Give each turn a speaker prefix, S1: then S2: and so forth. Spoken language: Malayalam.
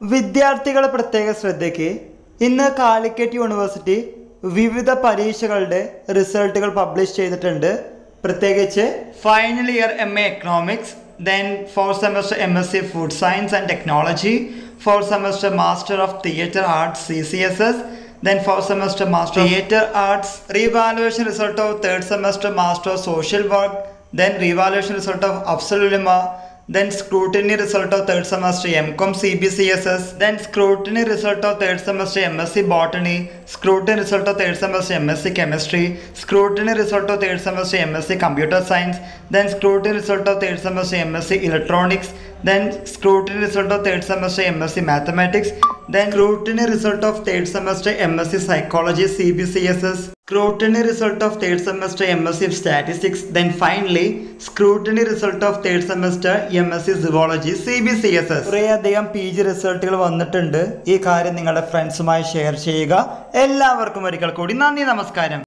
S1: വിദ്യാർത്ഥികളുടെ പ്രത്യേക ശ്രദ്ധയ്ക്ക് ഇന്ന് കാലിക്കറ്റ് യൂണിവേഴ്സിറ്റി വിവിധ പരീക്ഷകളുടെ റിസൾട്ടുകൾ പബ്ലിഷ് ചെയ്തിട്ടുണ്ട് പ്രത്യേകിച്ച് final year M A economics then fourth semester M S C food science and technology fourth semester master of theatre arts C C S S then fourth semester master of theatre arts revaluation result of third semester master of social work then revaluation result of afsal ulama then scrutiny result of third semester mcom cbcss then scrutiny result of third semester msc botany scrutiny result of third semester msc chemistry scrutiny result of third semester msc computer science then scrutiny result of third semester msc electronics then scrutiny result of third semester msc mathematics then scrutiny result of third semester MSc Psychology CBCSS, scrutiny result of third semester MSc Statistics, then finally scrutiny result of third semester MSc Zoology CBCSS. കുറേയധികം പി ജി റിസൾട്ടുകൾ വന്നിട്ടുണ്ട് ഈ കാര്യം നിങ്ങളുടെ ഫ്രണ്ട്സുമായി ഷെയർ ചെയ്യുക എല്ലാവർക്കും ഒരിക്കൽ കൂടി നന്ദി നമസ്കാരം